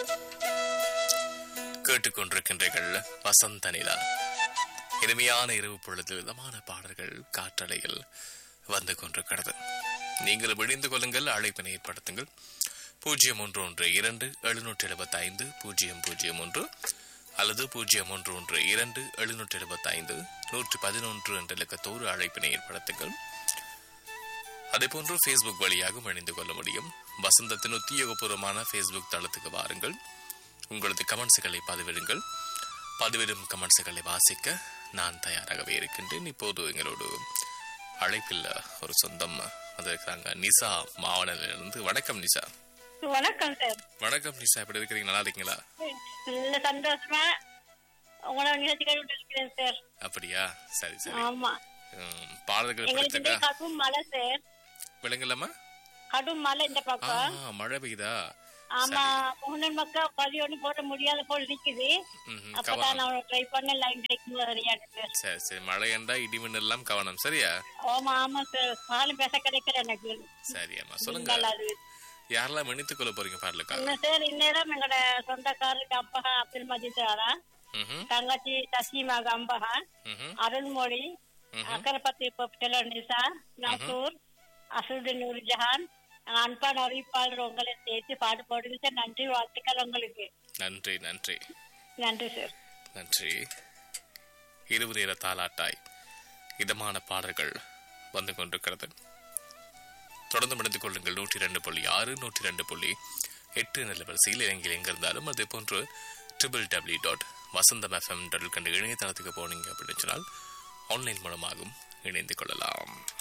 கேட்டுக்கொண்டிருக்கின்றீர்கள் வசந்த நிலா இனிமையான இரவு பொழுது விதமான பாடல்கள் காற்றலையில் வந்து கொண்டிருக்கிறது நீங்கள் விழிந்து கொள்ளுங்கள் அழைப்பினை ஏற்படுத்துங்கள் பூஜ்ஜியம் ஒன்று ஒன்று இரண்டு எழுநூற்றி எழுபத்தி ஐந்து பூஜ்ஜியம் பூஜ்ஜியம் ஒன்று அல்லது பூஜ்ஜியம் ஒன்று ஒன்று இரண்டு எழுநூற்றி எழுபத்தி ஐந்து நூற்றி பதினொன்று என்ற இலக்கத்தோடு அழைப்பினை ஏற்படுத்துங்கள் அதேபோன்று ஃபேஸ்புக் வழியாகவும் இணைந்து கொள்ள முடியும் வசந்தத்தின் உத்தியோகபூர்வமான ஃபேஸ்புக் தளத்துக்கு வாருங்கள் உங்களது கமெண்ட்ஸுகளை பதிவிடுங்கள் பதிவிடும் கமெண்ட்ஸுகளை வாசிக்க நான் தயாராகவே இருக்கின்றேன் இப்போது எங்களோடு அழைப்பில் ஒரு சொந்தம் வந்திருக்கிறாங்க நிசா மாவனிலிருந்து வணக்கம் நிசா வணக்கம் சார் வணக்கம் நிசா எப்படி இருக்கிறீங்க நல்லா இருக்கீங்களா நல்ல சந்தோஷமா உங்களோட நிகழ்ச்சி கேட்டு இருக்கிறேன் சார் அப்படியா சரி சரி ஆமா உம், பாடல்கள் எங்களுக்கு இங்கே பிடிச்சிருக்கா கடும் மழை சார் விளங்கலாமா கடும் மழை இந்த ஆ பக்கம் மழை பெய்யுதா ஆமா முன்னன் மக்கள் பதிவு ஒண்ணு போட முடியாத போல் நிக்குது ம்ஹும், அப்பதான் கவனம் நான் ட்ரை பண்ண லைன் கிடைக்கும் சரியாட்டு சார் சரி சரி மழை என்றா இடிமின் எல்லாம் கவனம் சரியா ஆமா ஆமா சார் பாலும் பேச கிடைக்கல எனக்கு சரி அம்மா சொல்லுங்க நல்லா அது யாரெல்லாம் இணைத்துக் கொள்ள போறீங்க பாடலுக்காக இன்னும் சார் இந்நேரம் எங்களோட சொந்தக்காரருக்கு அப்பகா அப்துல் மஜித் சாரா ம்ஹும், தங்கச்சி தசீமாக அம்பகா ம்ஹும், அருள்மொழி ம்ஹும். அக்கரப்பத்தி பொப்டலர் நிசா நசூர் அசுது நூர்ஜஹான் அன்பான அறிவிப்பாளர் உங்களை சேர்த்து பாடு போடுங்க சார் நன்றி வாழ்த்துக்கள் உங்களுக்கு நன்றி நன்றி நன்றி சார் நன்றி இரவு நேர தாலாட்டாய் இதமான பாடல்கள் வந்து கொண்டிருக்கிறது தொடர்ந்து முடிந்து கொள்ளுங்கள் நூற்றி ரெண்டு புள்ளி ஆறு நூற்றி ரெண்டு புள்ளி எட்டு நிலவரிசையில் இலங்கையில் எங்கிருந்தாலும் அதே போன்று triple W dot Vasantham FM கண்டு இணையதளத்துக்கு போனீங்க அப்படின்னு சொன்னால் ஆன்லைன் மூலமாகவும் இணைந்து கொள்ளலாம்